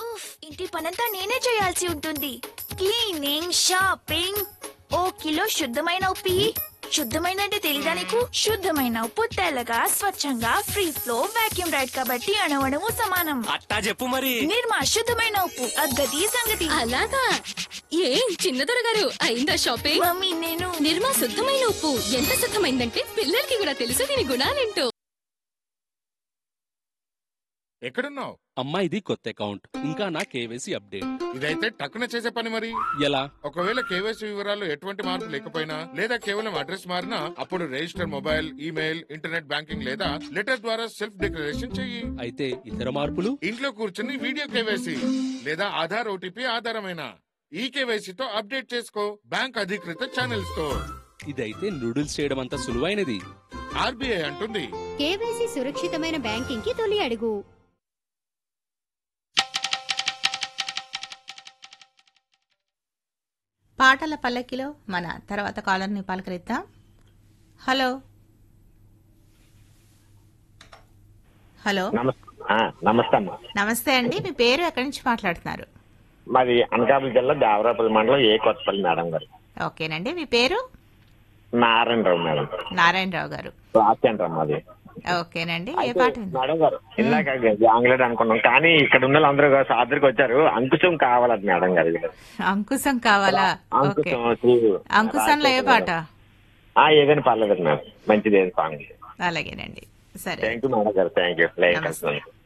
ఉఫ్ ఇంటి పనంతా నేనే చేయాల్సి ఉంటుంది క్లీనింగ్ షాపింగ్ ఓ కిలో శుద్ధమైన ఉప్పి శుద్ధమైన అంటే తెలీదా నీకు శుద్ధమైన ఉప్పు తెల్లగా స్వచ్ఛంగా ఫ్రీ ఫ్లో వాక్యూమ్ రైడ్ కాబట్టి అణవణము సమానం అట్టా చెప్పు మరి నిర్మా శుద్ధమైన ఉప్పు అగ్గది సంగతి అలాగా ఏం చిన్నదొర గారు అయిందా షాపింగ్ మమ్మీ నేను నిర్మా శుద్ధమైన ఉప్పు ఎంత శుద్ధమైందంటే పిల్లలకి కూడా తెలుసు దీని గుణాలేంటో ఎక్కడున్నావు అమ్మా ఇది కొత్త అకౌంట్ ఇంకా నా కేవైసీ అప్డేట్ ఇదైతే టక్కున చేసే పని మరి ఎలా ఒకవేళ కేవైసీ వివరాలు ఎటువంటి మార్పు లేకపోయినా లేదా కేవలం అడ్రస్ మారినా అప్పుడు register mobile email internet banking లేదా లెటర్ ద్వారా సెల్ఫ్ డిక్లరేషన్ చెయ్యి అయితే ఇతర మార్పులు ఇంట్లో కూర్చుని వీడియో కేవైసీ లేదా ఆధార్ ఓటీపీ ఆధారమైన ఈ కేవైసీతో అప్డేట్ చేసుకో బ్యాంక్ అధికృత ఛానల్స్ తో ఇదైతే నూడిల్స్ చేయడం అంత సులువైనది ఆర్బీఐ అంటుంది కేవైసీ సురక్షితమైన బ్యాంకింగ్ కి తొలి అడుగు పాటల పల్లకిలో మన తర్వాత కాలర్ని పలకరిద్దాం హలో హలో నమస్తే ఆ, నమస్తే అమ్మా నమస్తే అండి మీ పేరు ఎక్కడి నుంచి మాట్లాడుతున్నారు మాది అనకాపల్లి జిల్లా దేవరాపల్లి మండలం ఏ కొత్తపల్లి మేడం గారు ఓకేనండి మీ పేరు నారాయణరావు మేడం నారాయణరావు గారు రాసేంటర్ మాది ఓకేనండి ఏ పాట విందాం? మేడం గారు ఇందాక ఆంగ్లేయుడు అనుకున్నాం కానీ ఇక్కడ ఉన్న అందరూ సాదరికి వచ్చారు అంకుశం కావాలట మేడం గారు అంకుశం కావాలా ఓకే అంకుశం శ్రీ అంకుశంలో ఏ పాట ఆ, ఏదైనా పర్లేదు మేడం మంచిది ఏం సాంగ్ అలాగేనండి సరే థ్యాంక్ యూ మేడం గారు థ్యాంక్ యూ లైక్ నమస్తే.